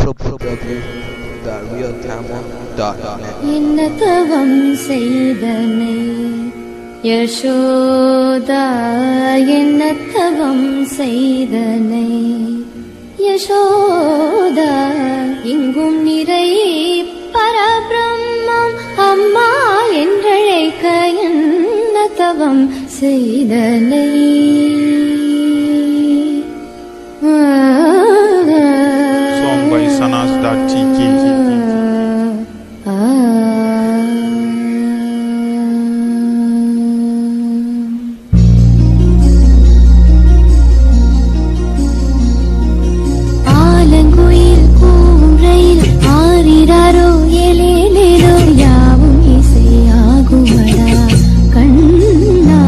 www.realtamil.net என்ன தவம் செய்தனை யசோதா என்ன தவம் செய்தனை யசோதா இங்கும் நிறை பரபிரம்மம் அம்மா என்றழைக்க என்ன தவம் செய்தனை Song by sanas.tk. ஆலங்குயில் கூரையில் ஆறிராரோ எலேலேலோ யாவும் இசையாகுமடா கண்ணா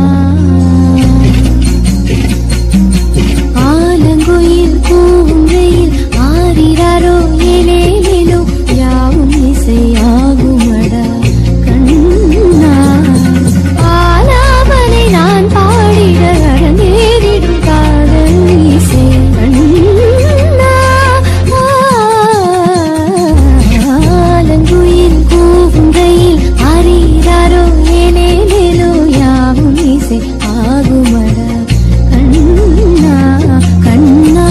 ஆலங்குயில் கூரையில் ஆறிராரோ எலேலேலோ யாவும் இசையாகுமடா கண்ணா ஆலாபனை நான் பாடிட அரங்கேறிடும் காதல் இசை கண்ணா ஆலங்குயில் கூவுங்கையில் ஆறிராரோ ஏலேலேலோ யாவும் இசை ஆகுமடா கண்ணா கண்ணா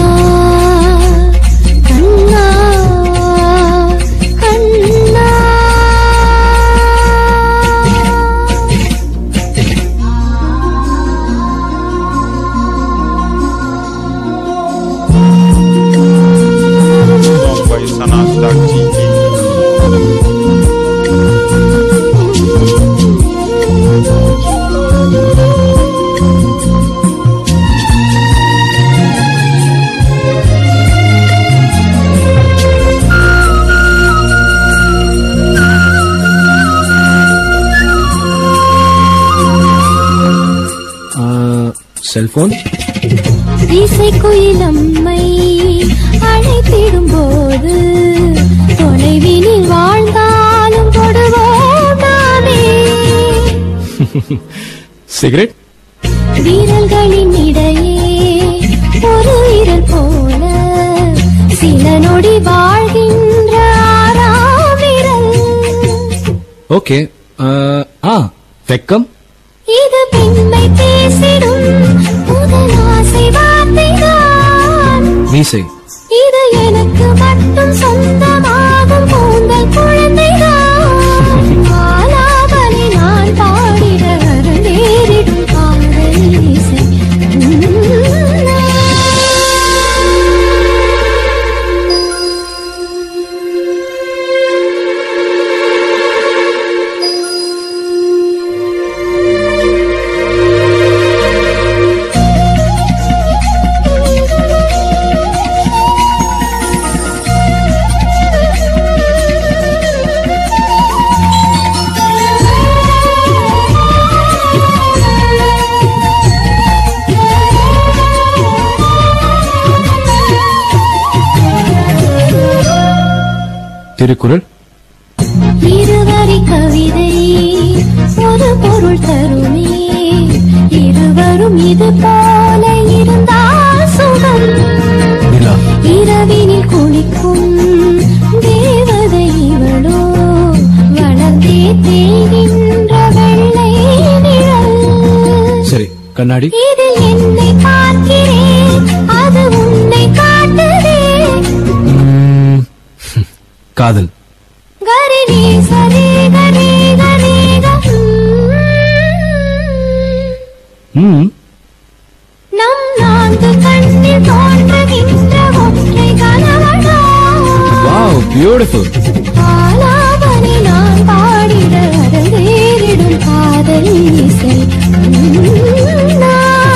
கண்ணா கண்ணா Song by sanas.tk. செல்போன் இசைக்குயிலம்மை அழைத்திடும் போது தொலைவினில் வாழ்ந்தாலும் தொடுவோம் நாமே சிகரெட் வீரர்களின் இடையே ஒரு விரல் போல சில நொடி வாழ்கின்ற ஆறாம் விரல் ஓகே ஆ வெக்கம் இது பெண்மை பேசிடும் முதல் ஆசை வார்த்தைதான் மீசை இது எனக்கு மட்டும் சொந்தமாகும் கூந்தல் குழந்தைதான் ஆலாபனை நான் பாடிட நேரிடும் காதல் இசை திருக்குறள் இருவரி கவிதை ஒரு பொருள் தருமே இருவரும் இது போல இருந்தால் சுகம் நிலா இரவினில் குளிக்கும் தேவதை இவளோ வளர்ந்தே தேய்கின்ற வெள்ளை நிழல் சரி கண்ணாடி இதில் என்னை பார்க்கிறேன் அது உன்னை காட்டுதே ம், காதல் கரி நீ சரி கரி கரி ம் நம் நான்கு கண்ணில் தோன்றுகின்ற ஒற்றை கணவனா வாவ் பியூட்டிஃபுல் ஆலாபனை நான் பாடிட அரங்கேறிடும் காதல் இசை கண்ணா.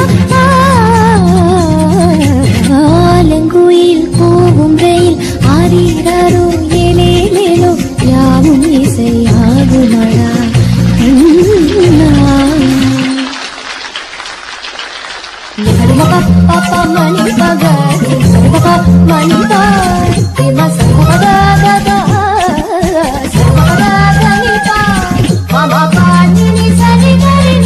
ஆலங்குயில் கூவும் ரயில் ஆரீரோ ஏலேலேலோ யாவும் இசை ஆகுமடா கண்ணா. மணி பகரி மணி பாய் மசகதா மாமா பாணி சரி கரி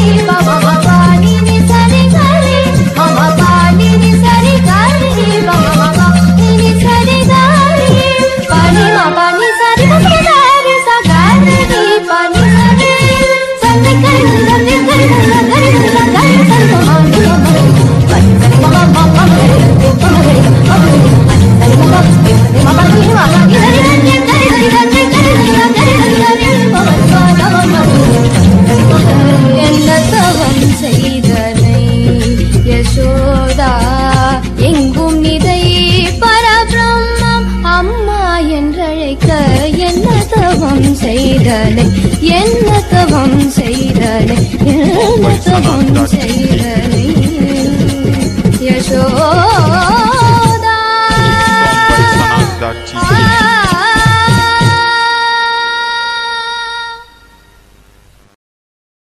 யசோதா எங்கும் நிதை பரபிரம்மம் அம்மா என்றழைக்க என்ன தவம் செய்தலை என்ன தவம் செய்தலை என்ன தவம் செய்தலை